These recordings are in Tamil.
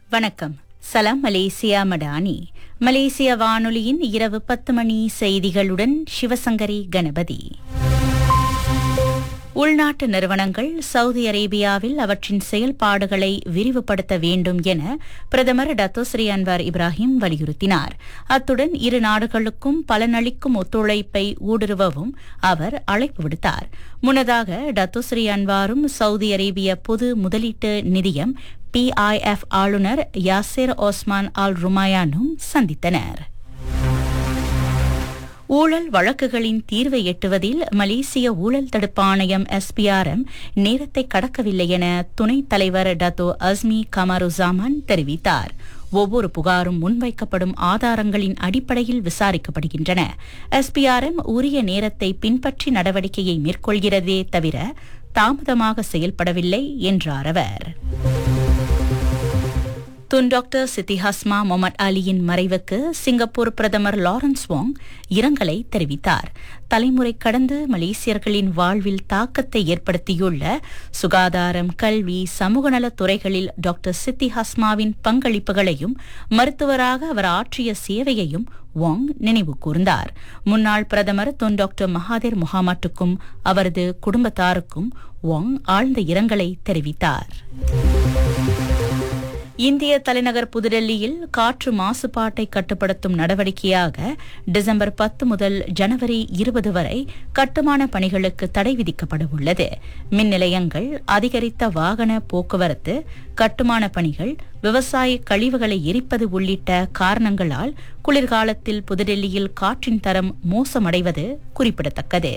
வணக்கம் சலாம் மலேசியா மடானி மலேசிய வானொலியின் இரவு பத்து மணி செய்திகளுடன் சிவசங்கரி கணபதி உள்நாட்டு நிறுவனங்கள் சவுதி அரேபியாவில் அவற்றின் செயல்பாடுகளை விரிவுபடுத்த வேண்டும் என பிரதமர் டத்தோஸ்ரீ அன்வார் இப்ராஹிம் வலியுறுத்தினார் அத்துடன் இரு நாடுகளுக்கும் பலனளிக்கும் ஒத்துழைப்பை ஊடுருவவும் அவர் அழைப்பு விடுத்தார் முன்னதாக டத்தோஸ்ரீ அன்வாரும் சவுதி அரேபிய பொது முதலீட்டு நிதியம் பிஐஎஃப் ஆளுநர் யாசிர் ஓஸ்மான் அல் ருமாயானும் சந்தித்தனர் ஊழல் வழக்குகளின் தீர்வை எட்டுவதில் மலேசிய ஊழல் தடுப்பு ஆணையம் எஸ்பிஆர்எம் நேரத்தை கடக்கவில்லை என துணைத் தலைவர் டத்தோ அஸ்மி கமாருசாமான் தெரிவித்தார் ஒவ்வொரு புகாரும் முன்வைக்கப்படும் ஆதாரங்களின் அடிப்படையில் விசாரிக்கப்படுகின்றன எஸ்பிஆர்எம் உரிய நேரத்தை பின்பற்றி நடவடிக்கையை மேற்கொள்கிறதே தவிர தாமதமாக செயல்படவில்லை என்றார் அவர் துன் டாக்டர் சித்தி ஹஸ்மா முகமது அலியின் மறைவுக்கு சிங்கப்பூர் பிரதமர் லாரன்ஸ் வாங் இரங்கலை தெரிவித்தார் தலைமுறை கடந்து மலேசியர்களின் வாழ்வில் தாக்கத்தை ஏற்படுத்தியுள்ள சுகாதாரம் கல்வி சமூக நலத் துறைகளில் டாக்டர் சித்தி ஹஸ்மாவின் பங்களிப்புகளையும் மருத்துவராக அவர் ஆற்றிய சேவையையும் வாங் நினைவு கூர்ந்தார் முன்னாள் பிரதமர் தொன் டாக்டர் மகாதேர் முகாமட்டுக்கும் அவரது குடும்பத்தாருக்கும் வாங் ஆழ்ந்த இரங்கலை தெரிவித்தார் இந்திய தலைநகர் புதுடெல்லியில் காற்று மாசுபாட்டை கட்டுப்படுத்தும் நடவடிக்கையாக டிசம்பர் பத்து முதல் ஜனவரி இருபது வரை கட்டுமான பணிகளுக்கு தடை விதிக்கப்பட உள்ளது மின் நிலையங்கள் அதிகரித்த வாகன போக்குவரத்து கட்டுமான பணிகள் விவசாய கழிவுகளை எரிப்பது உள்ளிட்ட காரணங்களால் குளிர்காலத்தில் புதுடெல்லியில் காற்றின் தரம் மோசமடைவது குறிப்பிடத்தக்கது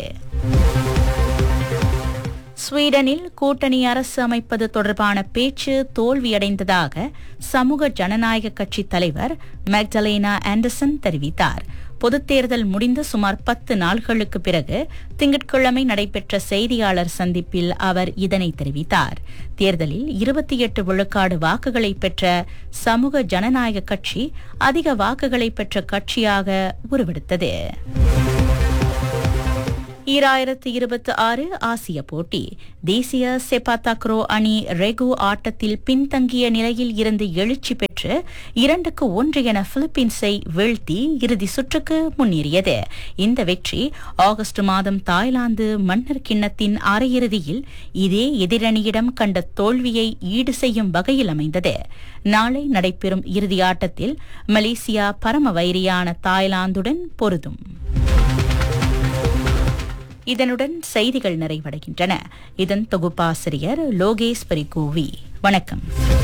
ஸ்வீடனில் கூட்டணி அரசு அமைப்பது தொடர்பான பேச்சு தோல்வியடைந்ததாக சமூக ஜனநாயக கட்சி தலைவர் மேக்டலேனா ஆண்டர்சன் தெரிவித்தார் பொதுத் தேர்தல் முடிந்து சுமார் பத்து நாள்களுக்கு பிறகு திங்கட்கிழமை நடைபெற்ற செய்தியாளர் சந்திப்பில் அவர் இதனை தெரிவித்தார் தேர்தலில் இருபத்தி எட்டு விழுக்காடு வாக்குகளை பெற்ற சமூக ஜனநாயக கட்சி அதிக வாக்குகளை பெற்ற கட்சியாக உருவெடுத்தது ஈராயிரத்து இருபத்தி ஆறு ஆசிய போட்டி தேசிய செபாத்தாக்ரோ அணி ரெகு ஆட்டத்தில் பின்தங்கிய நிலையில் இருந்து எழுச்சி பெற்று இரண்டுக்கு ஒன்று என பிலிப்பீன்ஸை வீழ்த்தி இறுதி சுற்றுக்கு முன்னேறியது இந்த வெற்றி ஆகஸ்ட் மாதம் தாய்லாந்து மன்னர் கிண்ணத்தின் அரையிறுதியில் இதே எதிரணியிடம் கண்ட தோல்வியை ஈடு செய்யும் வகையில் அமைந்தது நாளை நடைபெறும் இறுதி ஆட்டத்தில் மலேசியா பரம வைரியான தாய்லாந்துடன் பொருதும் இதனுடன் செய்திகள் நிறைவடைகின்றன இதன் தொகுப்பாசிரியர் லோகேஸ்வரி கோவி வணக்கம்